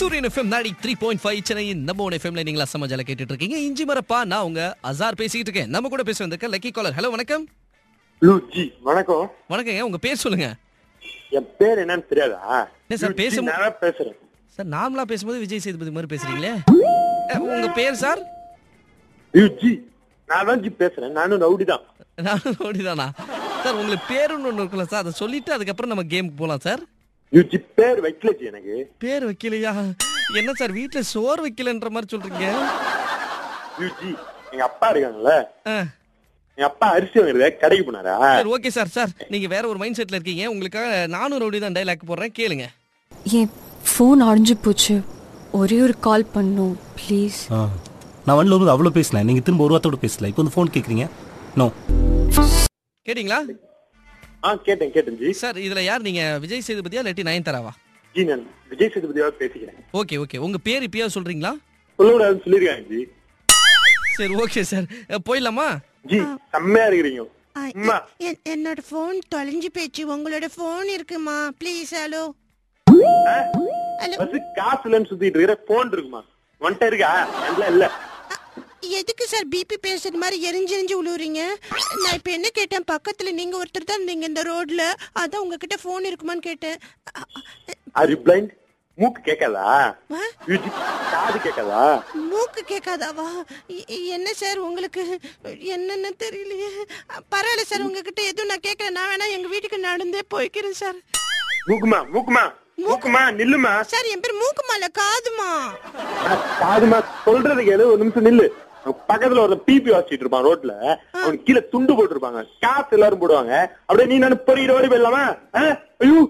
சூரியன் எஃப்எம் நாடி three point five சென்னையின் நம்ம ஒன் எஃப்எம்ல நீங்களா சமாஜால கேட்டுட்டு இருக்கீங்க இஞ்சி மரப்பா நான் உங்க அசார் பேசிக்கிட்டு இருக்கேன் நம்ம கூட பேச வந்திருக்க லக்கி காலர் ஹலோ வணக்கம் லூ ஜி வணக்கம் வணக்கங்க உங்க பேர் சொல்லுங்க என் பேர் என்னன்னு தெரியாதா என்ன சார் லூ ஜி, பேசும் நான் தான் பேசுறேன் சார் நார்மலா பேசும்போது விஜய் சேதுபதி மாதிரி பேசுறீங்களே அஹ், உங்க பேர் சார் லூ ஜி நான் தான் ஜி பேசுறேன் நானும் ரவுடி தான் நானும் ஓடிதானா சார் உங்களுக்கு பேருன்னு ஒன்று இருக்குல்ல சார் அதை சொல்லிட்டு அதுக்கப்புறம் நம்ம கேமுக்கு போகலாம் சார் லூ ஜி பேர் வைக்கல ஜி எனக்கு பேர் வைக்கலையா என்ன சார் வீட்டுல சோறு வைக்கலன்ற மாதிரி சொல்றீங்க லூ ஜி எங்க அப்பா இருக்காங்கல்ல அஹ், எங்க அப்பா அரிசி வாங்குறத கடைக்கு போனாரா சார் ஓகே சார் சார் நீங்க வேற ஒரு மைண்ட் செட்ல இருக்கீங்க உங்களுக்காக நானும் ரவுடி தான் டைலாக் போடுறேன் கேளுங்க என் ஃபோன் அடைஞ்சு போச்சு ஒரே ஒரு கால் பண்ணும் ப்ளீஸ் ஆ நான் வண்டியில் வரும்போது அவ்வளோ பேசினேன் நீங்கள் திரும்ப ஒரு வார்த்தோட பேசல இப்போ வந்து ஃபோன் கேட்குறீங்க நோ கேட்டிங்களா ஆ கேட்டேன் கேட்டேன் ஜி சார் இதுல யார் நீங்க விஜய் சேதுபதியா இல்லாட்டி நயன்தாராவா ஜி நான் விஜய் சேதுபதியோட பேசிக்கிறேன் ஓகே ஓகே உங்க பேர் இப்பயாவது சொல்றீங்களா சொல்லக்கூடாதுன்னு சொல்லிருக்காங்க ஜி சரி ஓகே சார் அஹ், போயிடலாமா ஜி செம்மையா இருக்கிறீங்க ஆ, அம்மா என்- என்னோட ஃபோன் தொலைஞ்சு போச்சு உங்களோட ஃபோன் இருக்குமா ப்ளீஸ் ஹலோ ஹலோ பஸ் காசு இல்லைன்னு சுத்திட்டு இருக்கிற போன் இருக்குமா ஒன்ட்ட இருக்கா இல்ல இல்ல எதுக்கு சார் பிபி பேசுற மாதிரி எரிஞ்சு எரிஞ்சு விழுவுறீங்க நான் இப்ப என்ன கேட்டேன் பக்கத்துல நீங்க ஒருத்தர் தான் இருந்தீங்க இந்த ரோட்ல அதான் உங்ககிட்ட ஃபோன் இருக்குமான்னு கேட்டேன் uh, uh, are you blind மூக்கு கேட்காதா ஆ? லூ ஜி காது கேட்காதா மூக்கு கேட்காதாவா எ- என்ன சார் உங்களுக்கு என்னன்னு தெரியலையே பரவாயில்ல சார் உங்ககிட்ட எதுவும் நான் கேட்கல நான் வேணா எங்க வீட்டுக்கு நடந்தே போய்க்கிறேன் சார் மூக்குமா மூக்குமா மூக்குமா நில்லுமா சார் என் பேர் மூக்குமால காதுமா நான் காதுமா சொல்றது கேளு ஒரு நிமிஷம் நில்லு அவன் பக்கத்துல ஒரு பிபி வாசிட்டு இருப்பான் ரோட்ல அவனுக்கு கீழே துண்டு போட்டிருப்பாங்க காசு எல்லாரும் போடுவாங்க அப்படியே நீ நானும் பொறியிற ஓடி போயிடலாமா ஆ? ஐயோ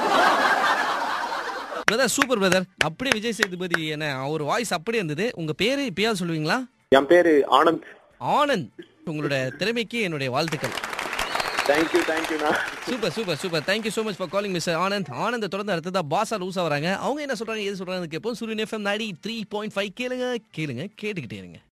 பிரதர் சூப்பர் பிரதர் அப்படியே விஜய் சேதுபதி என்ன அவர் வாய்ஸ் அப்படியே இருந்தது உங்க பேரு இப்பயாவது சொல்லுவீங்களா என் பேரு ஆனந்த் ஆனந்த் உங்களோட திறமைக்கு என்னுடைய வாழ்த்துக்கள் தேங்க்யூ தேங்க்யூண்ணா super super super thank you so much for calling mister Anand ஆனந்த தொடர்ந்து அடுத்ததா பாசா லூசா வராங்க அவங்க என்ன சொல்றாங்க எது சொல்றாங்க கேட்போம் சூரியன் எஃப்எம் நாடி த்ரீ பாயிண்ட் ஃபைவ் கேளுங்க கேளுங்க கேட்டுக்கிட்டே இருங்க